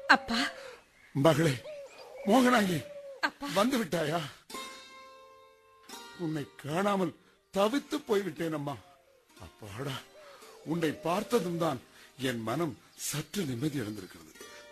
அப்பா மகளே மோகனாங்கி அப்பா வந்து விட்டாயா உன்னை காணாமல் தவித்து போய்விட்டேன் அம்மா அப்பாடா உன்னை பார்த்ததும் தான் என் மனம் சற்று நிம்மதி அடைந்திருக்கிறது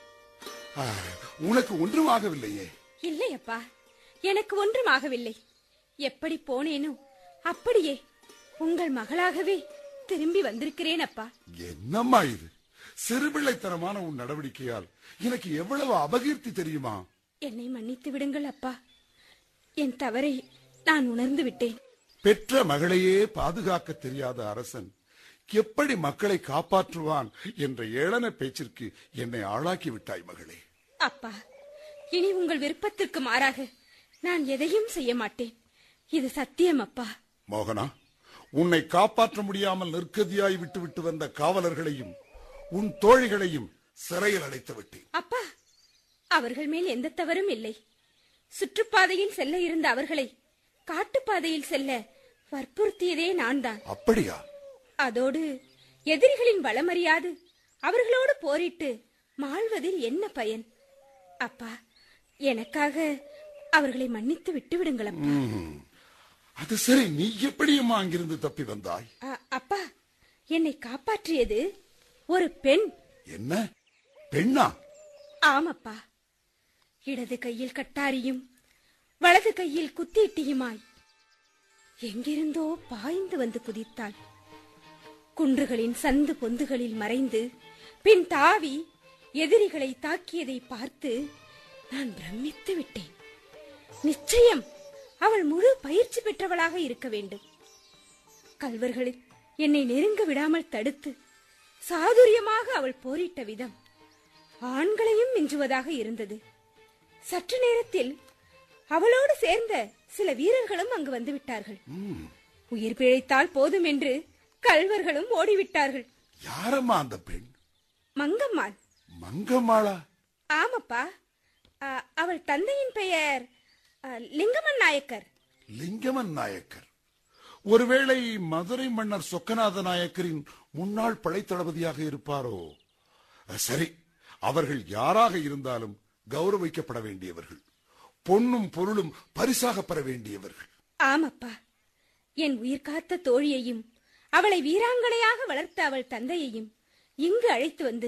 ஆ, உனக்கு ஒன்றும் ஆகவில்லையே இல்லை அப்பா எனக்கு ஒன்றும் ஆகவில்லை எப்படி போனேனோ அப்படியே உங்கள் மகளாகவே திரும்பி வந்திருக்கிறேன் அப்பா என்னம்மா இது சிறுபிள்ளைத்தனமான உன் நடவடிக்கையால் எனக்கு எவ்வளவு அபகீர்த்தி தெரியுமா என்னை மன்னித்து விடுங்கள் அப்பா என் தவறை நான் உணர்ந்து விட்டேன் பெற்ற மகளையே பாதுகாக்க தெரியாத அரசன் எப்படி மக்களை காப்பாற்றுவான் என்ற ஏளன பேச்சிற்கு என்னை ஆளாக்கி விட்டாய் மகளே அப்பா இனி உங்கள் விருப்பத்திற்கு மாறாக நான் எதையும் செய்ய மாட்டேன் இது சத்தியம் அப்பா மோகனா உன்னை காப்பாற்ற முடியாமல் நிற்கதியாய் விட்டுவிட்டு வந்த காவலர்களையும் உன் தோழிகளையும் சிறையில் அடைத்து விட்டேன் அப்பா அவர்கள் மேல் எந்த தவறும் இல்லை சுற்றுப்பாதையில் செல்ல இருந்த அவர்களை காட்டுப்பாதையில் செல்ல வற்புறுத்தியதே நான் தான் அப்படியா அதோடு எதிரிகளின் பலமறியாது அவர்களோடு போரிட்டு மாழ்வதில் என்ன பயன் அப்பா எனக்காக அவர்களை மன்னித்து விட்டு விடுங்கள் அப்பா ம். அது சரி நீ எப்படியம்மா அங்கிருந்து தப்பி வந்தாய் அ- அப்பா என்னை காப்பாற்றியது ஒரு பெண் என்ன பெண்ணா ஆமப்பா இடது கையில் கட்டாரியும் வலது கையில் குத்தீட்டியுமாய் எங்கிருந்தோ பாய்ந்து வந்து குதித்தாள் குன்றுகளின் சந்து பொந்துகளில் மறைந்து பின் தாவி எதிரிகளை தாக்கியதை பார்த்து நான் பிரமித்து விட்டேன் நிச்சயம் அவள் முழு பயிற்சி பெற்றவளாக இருக்க வேண்டும் கல்வர்கள் என்னை நெருங்க விடாமல் தடுத்து சாதுரியமாக அவள் போரிட்ட விதம் ஆண்களையும் மிஞ்சுவதாக இருந்தது சற்று நேரத்தில் அவளோடு சேர்ந்த சில வீரர்களும் அங்கு வந்து விட்டார்கள் ம். உயிர் பிழைத்தால் போதும் என்று கல்வர்களும் ஓடிவிட்டார்கள் யாரம்மா அந்த பெண் மங்கம்மாள் மங்கம்மாளா ஆமப்பா அ, அவள் தந்தையின் பெயர் அ, லிங்கமன் நாயக்கர் லிங்கமன் நாயக்கர் ஒருவேளை மதுரை மன்னர் சொக்கநாத நாயக்கரின் முன்னாள் படைத்தளபதியாக இருப்பாரோ சரி அவர்கள் யாராக இருந்தாலும் கௌரவிக்கப்பட வேண்டியவர்கள் பொன்னும் பொருளும் பரிசாக பெற வேண்டியவர்கள் ஆமப்பா என் உயிர் காத்த தோழியையும் அவளை வீராங்கனையாக வளர்த்த அவள் தந்தையையும் இங்கு அழைத்து வந்து